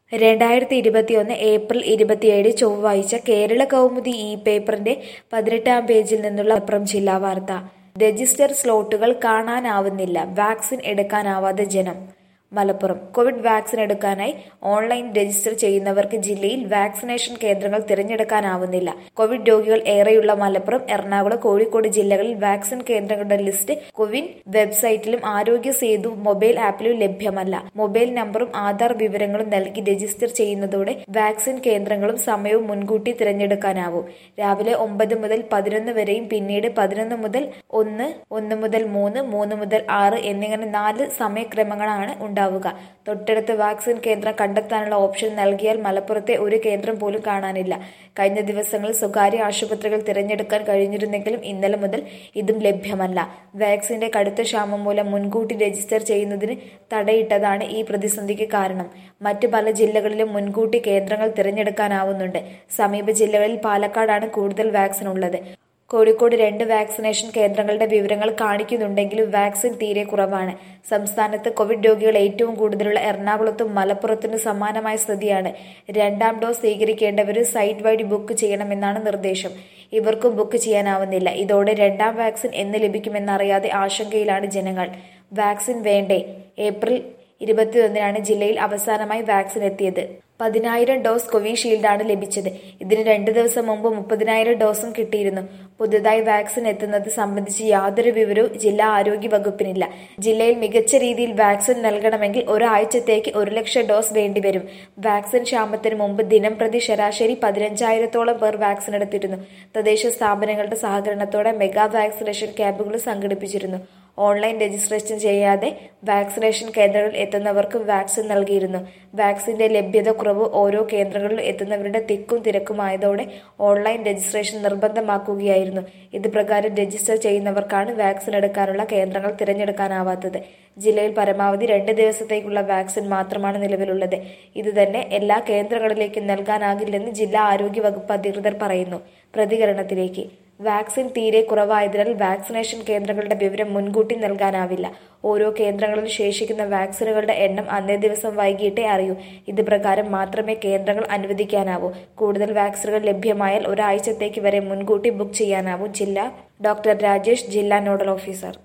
രണ്ടായിരത്തി ഇരുപത്തിയൊന്ന് ഏപ്രിൽ ഇരുപത്തിയേഴ് ചൊവ്വാഴ്ച കേരള കൗമുദി ഇ പേപ്പറിന്റെ പതിനെട്ടാം പേജിൽ നിന്നുള്ള മലപ്പുറം ജില്ലാ വാർത്ത രജിസ്റ്റർ സ്ലോട്ടുകൾ കാണാനാവുന്നില്ല വാക്സിൻ എടുക്കാനാവാതെ ജനം മലപ്പുറം കോവിഡ് വാക്സിൻ എടുക്കാനായി ഓൺലൈൻ രജിസ്റ്റർ ചെയ്യുന്നവർക്ക് ജില്ലയിൽ വാക്സിനേഷൻ കേന്ദ്രങ്ങൾ തിരഞ്ഞെടുക്കാനാവുന്നില്ല കോവിഡ് രോഗികൾ ഏറെയുള്ള മലപ്പുറം എറണാകുളം കോഴിക്കോട് ജില്ലകളിൽ വാക്സിൻ കേന്ദ്രങ്ങളുടെ ലിസ്റ്റ് കോവിൻ വെബ്സൈറ്റിലും ആരോഗ്യ സേതു മൊബൈൽ ആപ്പിലും ലഭ്യമല്ല മൊബൈൽ നമ്പറും ആധാർ വിവരങ്ങളും നൽകി രജിസ്റ്റർ ചെയ്യുന്നതോടെ വാക്സിൻ കേന്ദ്രങ്ങളും സമയവും മുൻകൂട്ടി തിരഞ്ഞെടുക്കാനാവും രാവിലെ ഒമ്പത് മുതൽ പതിനൊന്ന് വരെയും പിന്നീട് പതിനൊന്ന് മുതൽ ഒന്ന് ഒന്ന് മുതൽ മൂന്ന് മൂന്ന് മുതൽ ആറ് എന്നിങ്ങനെ നാല് സമയക്രമങ്ങളാണ് ഉണ്ടാവുക തൊട്ടടുത്ത് വാക്സിൻ കേന്ദ്രം കണ്ടെത്താനുള്ള ഓപ്ഷൻ നൽകിയാൽ മലപ്പുറത്തെ ഒരു കേന്ദ്രം പോലും കാണാനില്ല കഴിഞ്ഞ ദിവസങ്ങളിൽ സ്വകാര്യ ആശുപത്രികൾ തിരഞ്ഞെടുക്കാൻ കഴിഞ്ഞിരുന്നെങ്കിലും ഇന്നലെ മുതൽ ഇതും ലഭ്യമല്ല വാക്സിന്റെ കടുത്ത ക്ഷാമം മൂലം മുൻകൂട്ടി രജിസ്റ്റർ ചെയ്യുന്നതിന് തടയിട്ടതാണ് ഈ പ്രതിസന്ധിക്ക് കാരണം മറ്റു പല ജില്ലകളിലും മുൻകൂട്ടി കേന്ദ്രങ്ങൾ തിരഞ്ഞെടുക്കാനാവുന്നുണ്ട് സമീപ ജില്ലകളിൽ പാലക്കാടാണ് കൂടുതൽ വാക്സിൻ ഉള്ളത് കോഴിക്കോട് രണ്ട് വാക്സിനേഷൻ കേന്ദ്രങ്ങളുടെ വിവരങ്ങൾ കാണിക്കുന്നുണ്ടെങ്കിലും വാക്സിൻ തീരെ കുറവാണ് സംസ്ഥാനത്ത് കോവിഡ് രോഗികൾ ഏറ്റവും കൂടുതലുള്ള എറണാകുളത്തും മലപ്പുറത്തിനും സമാനമായ സ്ഥിതിയാണ് രണ്ടാം ഡോസ് സ്വീകരിക്കേണ്ടവർ സൈറ്റ് വഴി ബുക്ക് ചെയ്യണമെന്നാണ് നിർദ്ദേശം ഇവർക്കും ബുക്ക് ചെയ്യാനാവുന്നില്ല ഇതോടെ രണ്ടാം വാക്സിൻ എന്ന് ലഭിക്കുമെന്നറിയാതെ ആശങ്കയിലാണ് ജനങ്ങൾ വാക്സിൻ വേണ്ടേ ഏപ്രിൽ ഇരുപത്തിയൊന്നിനാണ് ജില്ലയിൽ അവസാനമായി വാക്സിൻ എത്തിയത് പതിനായിരം ഡോസ് കോവിഷീൽഡാണ് ലഭിച്ചത് ഇതിന് രണ്ടു ദിവസം മുമ്പ് മുപ്പതിനായിരം ഡോസും കിട്ടിയിരുന്നു പുതുതായി വാക്സിൻ എത്തുന്നത് സംബന്ധിച്ച് യാതൊരു വിവരവും ജില്ലാ ആരോഗ്യ വകുപ്പിനില്ല ജില്ലയിൽ മികച്ച രീതിയിൽ വാക്സിൻ നൽകണമെങ്കിൽ ഒരാഴ്ചത്തേക്ക് ഒരു ലക്ഷം ഡോസ് വേണ്ടിവരും വാക്സിൻ ക്ഷാമത്തിന് മുമ്പ് ദിനം പ്രതി ശരാശരി പതിനഞ്ചായിരത്തോളം പേർ വാക്സിൻ എടുത്തിരുന്നു തദ്ദേശ സ്ഥാപനങ്ങളുടെ സഹകരണത്തോടെ മെഗാ വാക്സിനേഷൻ ക്യാമ്പുകൾ സംഘടിപ്പിച്ചിരുന്നു ഓൺലൈൻ രജിസ്ട്രേഷൻ ചെയ്യാതെ വാക്സിനേഷൻ കേന്ദ്രങ്ങളിൽ എത്തുന്നവർക്ക് വാക്സിൻ നൽകിയിരുന്നു വാക്സിന്റെ ലഭ്യത കുറവ് ഓരോ കേന്ദ്രങ്ങളിലും എത്തുന്നവരുടെ തിക്കും തിരക്കുമായതോടെ ഓൺലൈൻ രജിസ്ട്രേഷൻ നിർബന്ധമാക്കുകയായിരുന്നു ഇത് പ്രകാരം രജിസ്റ്റർ ചെയ്യുന്നവർക്കാണ് വാക്സിൻ എടുക്കാനുള്ള കേന്ദ്രങ്ങൾ തിരഞ്ഞെടുക്കാനാവാത്തത് ജില്ലയിൽ പരമാവധി രണ്ട് ദിവസത്തേക്കുള്ള വാക്സിൻ മാത്രമാണ് നിലവിലുള്ളത് ഇത് തന്നെ എല്ലാ കേന്ദ്രങ്ങളിലേക്കും നൽകാനാകില്ലെന്ന് ജില്ലാ ആരോഗ്യ വകുപ്പ് അധികൃതർ പറയുന്നു പ്രതികരണത്തിലേക്ക് വാക്സിൻ തീരെ കുറവായതിനാൽ വാക്സിനേഷൻ കേന്ദ്രങ്ങളുടെ വിവരം മുൻകൂട്ടി നൽകാനാവില്ല ഓരോ കേന്ദ്രങ്ങളിൽ ശേഷിക്കുന്ന വാക്സിനുകളുടെ എണ്ണം അന്നേ ദിവസം വൈകിട്ടേ അറിയൂ ഇത് പ്രകാരം മാത്രമേ കേന്ദ്രങ്ങൾ അനുവദിക്കാനാവൂ കൂടുതൽ വാക്സിനുകൾ ലഭ്യമായാൽ ഒരാഴ്ചത്തേക്ക് വരെ മുൻകൂട്ടി ബുക്ക് ചെയ്യാനാവൂ ജില്ലാ ഡോക്ടർ രാജേഷ് ജില്ലാ നോഡൽ ഓഫീസർ